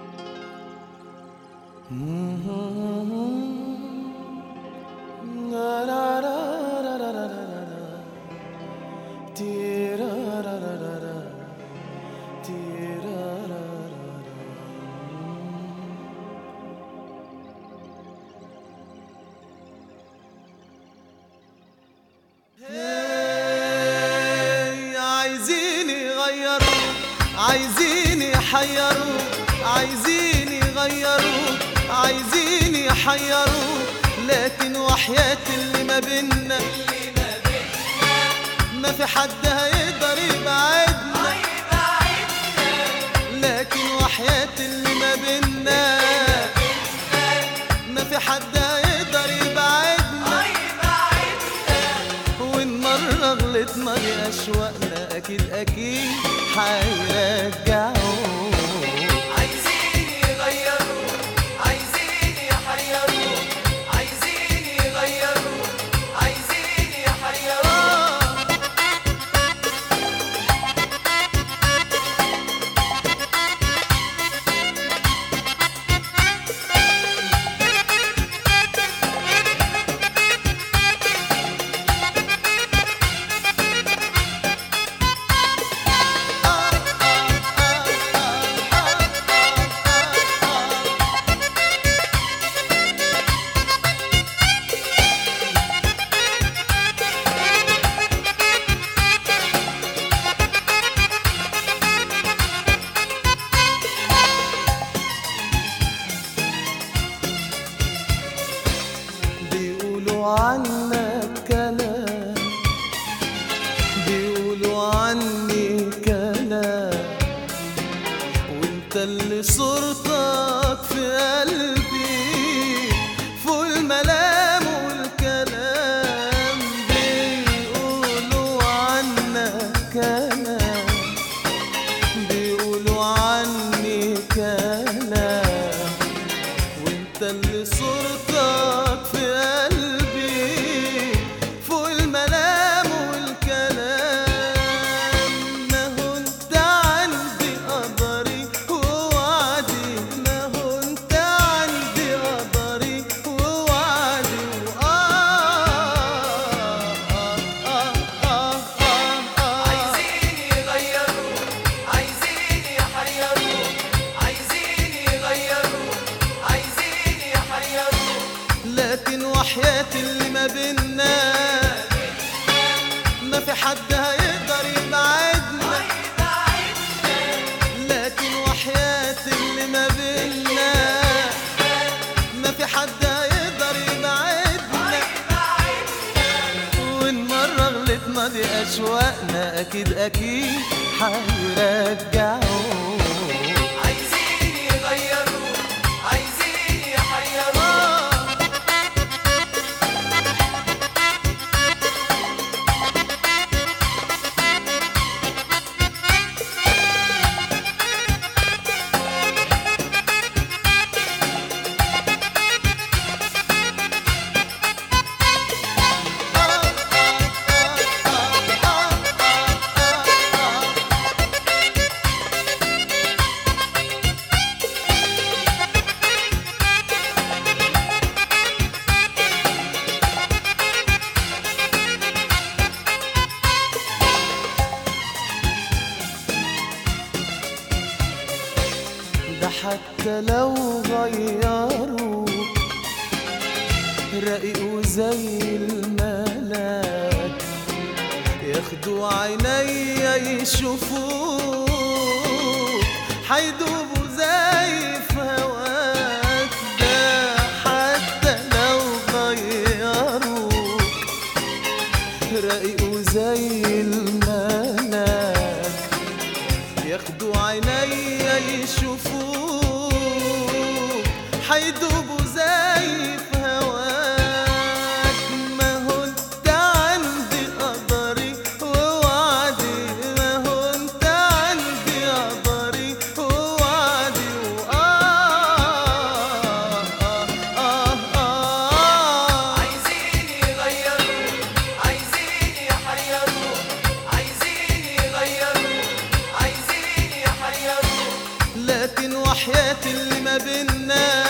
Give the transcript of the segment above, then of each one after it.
هي عايزين يغيروا عايزين يحيروا عايزين يغيروا عايزين يحيروا لكن وحياة اللي ما بينا ما في حد هيقدر يبعدنا لكن وحياة اللي ما بينا ما في حد هيقدر يبعدنا وإن مرة غلطنا بأشواقنا أكيد أكيد هيرجعوا عايزين يغيروا عايزين يحيروا عايزين يغيروا عايزين يحيروا آه بيقولوا عنك كلام بيقولوا عني كلام وانت اللي صورتك في قلبي فوق الملام والكلام بيقولوا عنك كلام بيقولوا عني كلام وانت اللي صورتك في قلبي فوق الملام والكلام ما هو انت عندي قدري ووعدي ما هو انت عندي قدري ووعدي وآه آه آه آه آه آه عايزين يغيروا عايزين يحيروا عايزين يغيروا عايزين يحيروا لكن وحياة اللي ما بينا ما في حد هيقدر يبعدنا لكن وحياة اللي ما بينا ما في حد هيقدر يبعدنا وإن مرة غلطنا دي أشواقنا أكيد أكيد هيرجعوا عايزين يغيروا عايزين يحيروا آه ده حتى لو غيروا رقيقوا زي الملاك ياخدوا عينيا يشوفوك حيدوبوا زي في هواك ده حتى لو غيروك رقيقوا زي الملاك ياخدوا عينيا يشوفوك حيدوبوا زي في هواك ما هو انت عندي قدري ووعدي ما هو انت عندي قدري ووعدي وآه آه آه آه عايزين يغيروا عايزين يحيروا عايزين يغيروا عايزين يحيروا لكن وحياة اللي ما بينا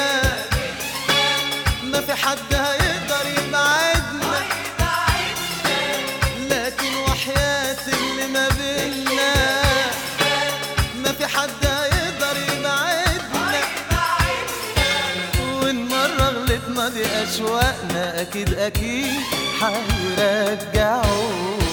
ما في حد هيقدر يبعدنا لكن وحياة اللي ما بينا ما في حد هيقدر يبعدنا وإن مرة غلطنا دي أشواقنا أكيد أكيد هيرجعوا